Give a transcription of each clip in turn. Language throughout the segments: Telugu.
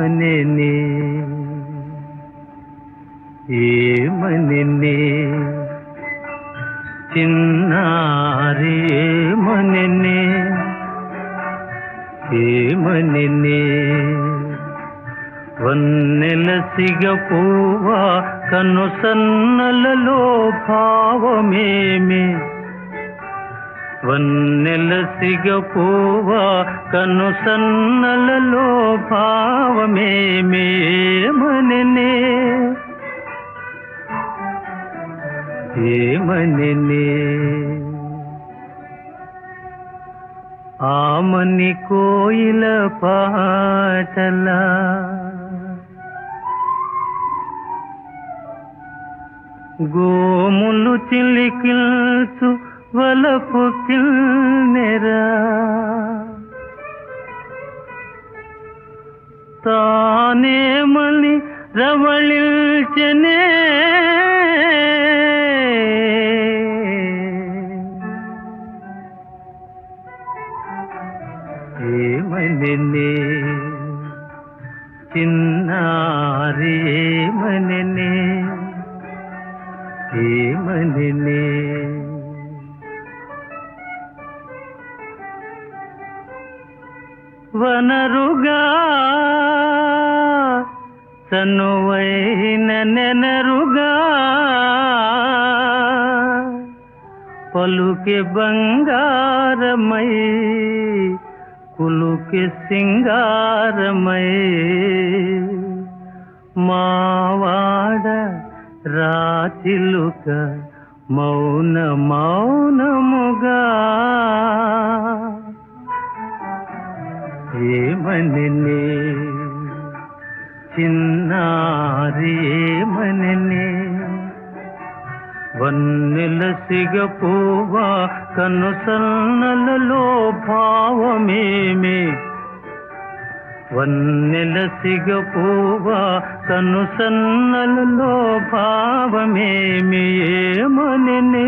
ఏమనెనే ఏమనెనే చిన్నారి ఏమనెనే ఏమనెనే వన్నెల సిగ పువ్వా కన్ను సన్నలలో భావమేమి వన్నెల సిగ పువ్వా కన్ను సన్నలలో భావమేమి ఏమనెనే ఏమనెనే ఆమని కోయిల పాటలా గోములు చిలికిల్చు వలపు కిల్నెరా తానేమని రవళిల్చనే ఏమనెనే చిన్నారి ఏమనెనే ఏమనెనే వనరుగా చనువైన నెనరుగా పలుకే బంగారమై కులుకే సింగారమై మావాడ రాచిలుక మౌన మౌనముగా ఏమనెనే చిన్నారి ఏమనెనే వన్నెల సిగ పువ్వా కన్ను సన్నలలో భావమేమి వన్నెల సిగ పువ్వా కన్ను సన్నలలో భావమేమి ఏమనెనే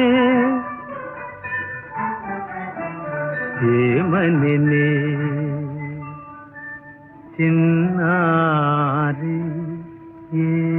ఏమనెనే చిన్నారి ఏ